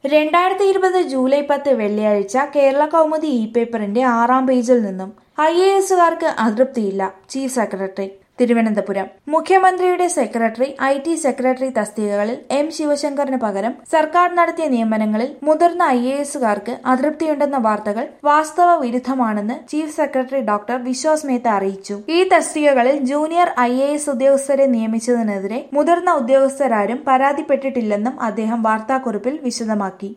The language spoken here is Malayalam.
രണ്ടായിരത്തി ഇരുപത് ജൂലൈ പത്ത് വെള്ളിയാഴ്ച കേരള കൗമുദി ഇ പേപ്പറിന്റെ ആറാം പേജിൽ നിന്നും ഐ എ എസുകാർക്ക് അതൃപ്തിയില്ല ചീഫ് സെക്രട്ടറി തിരുവനന്തപുരം മുഖ്യമന്ത്രിയുടെ സെക്രട്ടറി ഐ ടി സെക്രട്ടറി തസ്തികകളിൽ എം ശിവശങ്കറിന് പകരം സർക്കാർ നടത്തിയ നിയമനങ്ങളിൽ മുതിർന്ന ഐ എ എസുകാർക്ക് അതൃപ്തിയുണ്ടെന്ന വാർത്തകൾ വാസ്തവ വിരുദ്ധമാണെന്ന് chief secretary doctor Vishwas Mehta അറിയിച്ചു ഈ തസ്തികകളിൽ ജൂനിയർ ഐ എ എസ് ഉദ്യോഗസ്ഥരെ നിയമിച്ചതിനെതിരെ മുതിർന്ന ഉദ്യോഗസ്ഥരാരും പരാതിപ്പെട്ടിട്ടില്ലെന്നും അദ്ദേഹം വാർത്താക്കുറിപ്പിൽ വിശദമാക്കി